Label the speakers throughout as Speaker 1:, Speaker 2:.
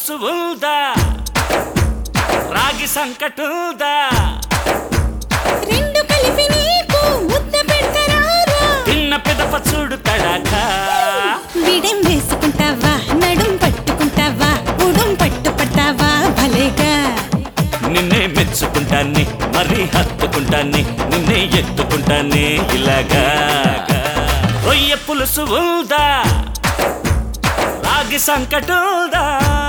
Speaker 1: పులుసు ఉందా రాగి సంకటుందా
Speaker 2: రెండు కలిపి నీకు ముద్ద పెడతారా
Speaker 1: తిన్న పిదప చూడు తడాకా
Speaker 2: విడెం వేసుకుంటావా నడుం పట్టుకుంటావా ఉడుం పట్టుపట్టావా భలేగా
Speaker 1: నిన్నే మెచ్చుకుంటాన్ని మరీ హత్తుకుంటాన్ని నిన్నే ఎత్తుకుంటాన్ని ఇలాగా రొయ్య పులుసు ఉందా రాగి సంకటుందా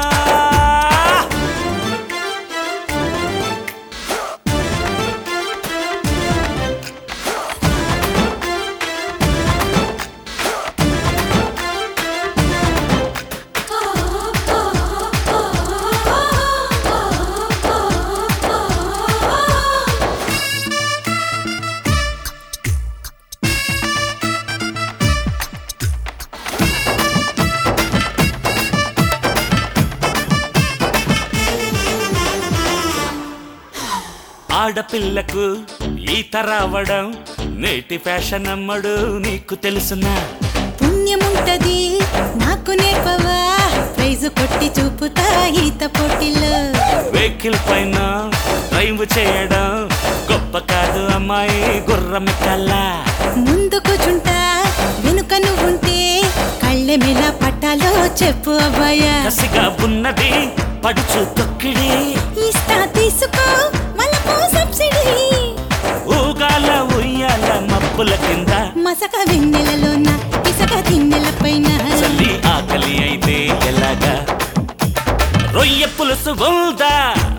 Speaker 1: ఆడపిల్లకు ఈత రావడం నేటి ఫ్యాషన్ అమ్మడు నీకు తెలుసునా
Speaker 2: పుణ్యముంటది నాకు నేర్పవా ప్రైజు కొట్టి చూపుతా ఈత పోటీలో
Speaker 1: వెహికల్ పైన డ్రైవ్ చేయడం గొప్ప కాదు అమ్మాయి గుర్రం కల్లా
Speaker 2: ముందు కూర్చుంటా వెనుక నువ్వుంటే కళ్ళెమెలా పట్టాలో చెప్పు అబ్బాయా
Speaker 1: కసిగా ఉన్నది పడుచు తొక్కిడి
Speaker 2: ఇస్తా తీసుకో మలపు సబ్సిడీ
Speaker 1: ఊగాల ఉయ్యాల మబ్బుల కింద
Speaker 2: మసక వెన్నెలలోన ఇసక తిన్నెల పైన
Speaker 1: చల్లి ఆకలి అయితే ఎలాగా రొయ్య పులుసు ఉందా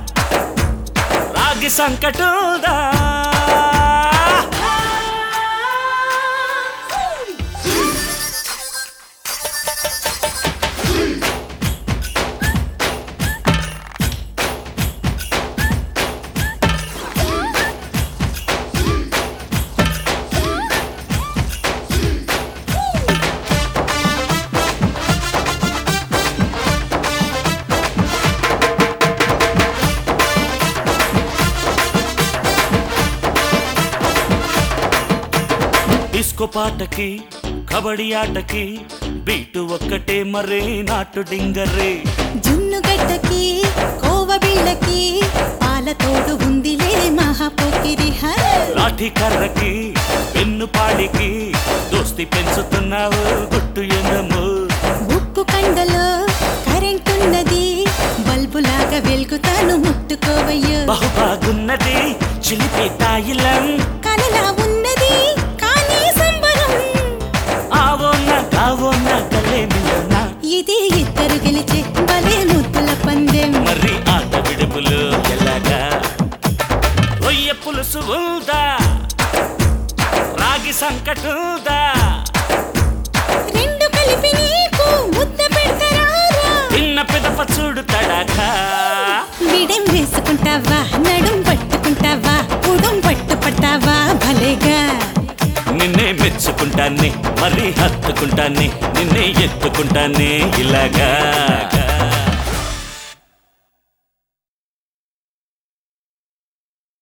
Speaker 1: రాగి సంకటుందా డిస్కో పాటకి కబడ్డీ ఆటకి బీటు ఒక్కటే మరే నాటు డింగరే
Speaker 2: జున్ను గడ్డకి కోవ బిళ్ళకి పాల తోడు ఉందిలే మహాపోకిరి హ.
Speaker 1: లాఠీ కర్రకి పెన్ను పాడికి దోస్తి పెంచుతున్నావు గుట్టు ఎందము
Speaker 2: ఉప్పు కండలో కరెంటున్నది బల్బులాగా వెలుగుతాను ముట్టుకోవయ్యో
Speaker 1: బహుబాగున్నది చిలిపి తాయిలం
Speaker 2: కలలా ఉన్నది కానీ సంబరం
Speaker 1: ఆవోన్న కావోన్న కలేమిలోన
Speaker 2: ఇది ఇద్దరు గెలిచే భలే ముద్దుల పందెం
Speaker 1: మరి ఆట విడుపులు ఎలాగా రొయ్య పులుసు ఉందా రాగి సంకటుందా
Speaker 2: రెండు కలిపి నీకు ముద్ద పెడతారా
Speaker 1: చిన్న పిదప చూడు తడాకా
Speaker 2: విడెం వేసుకుంటావా నడుం పట్టుకుంటావా ఉడుం పట్టుపట్టావా భలేగా
Speaker 1: నిన్నే మెచ్చుకుంటాన్ని మరీ హత్తుకుంటాన్ని నిన్నే ఎత్తుకుంటాన్ని ఇలాగా